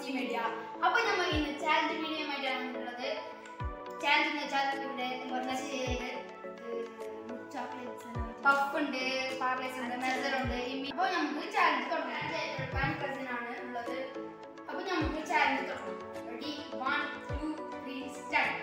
Rossi media അപ്പൊ നമ്മൾ ഇന്ന് ചാലഞ്ച് മീഡിയമായിട്ടാണ് ഉള്ളത് ചാലഞ്ച് എന്ന് വെച്ചാൽ ഇവിടെ മെസ്സേജ് ചെയ്ത് പഫ് ഉണ്ട് പാർലേസ് ഉണ്ട് മെസർ ഉണ്ട് അപ്പോൾ നമുക്ക് ചാലഞ്ച് തുടങ്ങാം പാൻ കസിൻ ആണ് ഉള്ളത് അപ്പൊ നമുക്ക് ചാലഞ്ച് തുടങ്ങാം ready one two three start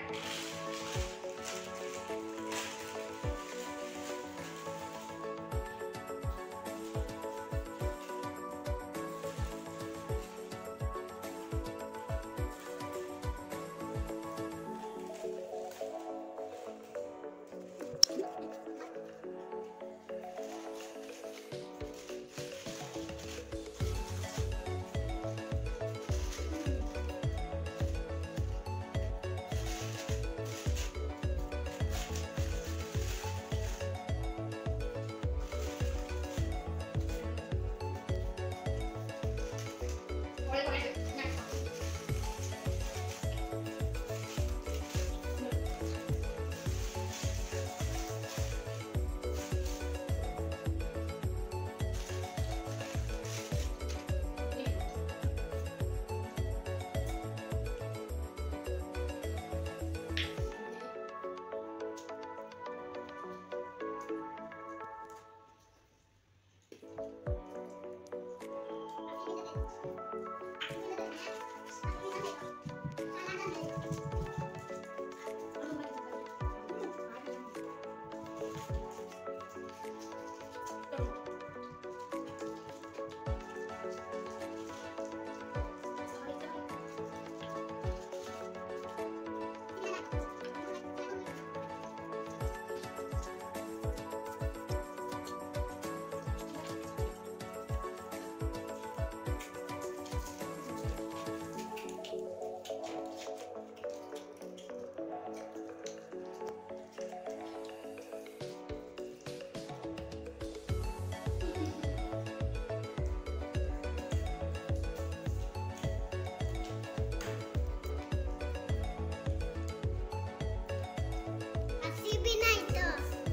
Asibina ito.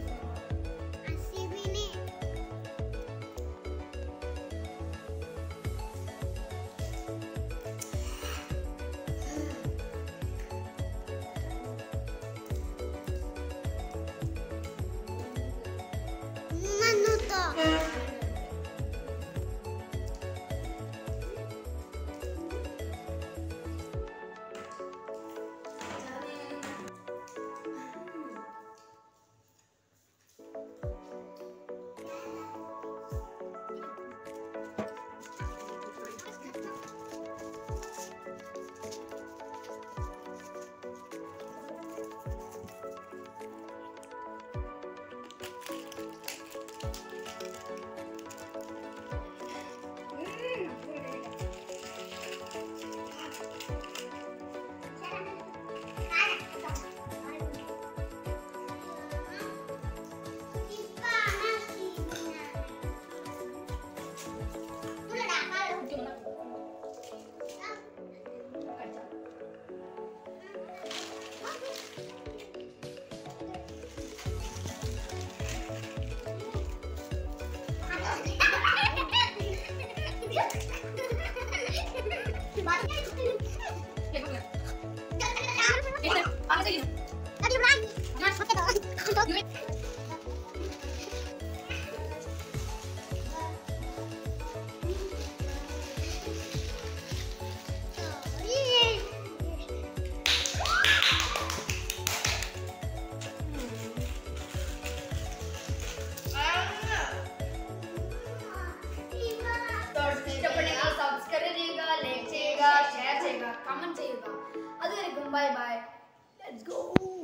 Asibini. Ano to? ഇഷ്ടപ്പെട്ടെങ്കിൽ സബ്സ്ക്രൈബ് ചെയ്യുക ലൈക്ക് ചെയ്യുക ഷെയർ ചെയ്യുക കമന്റ് ചെയ്യുക അതുവരെയും ബൈ ബൈ ലെറ്റ്സ് ഗോ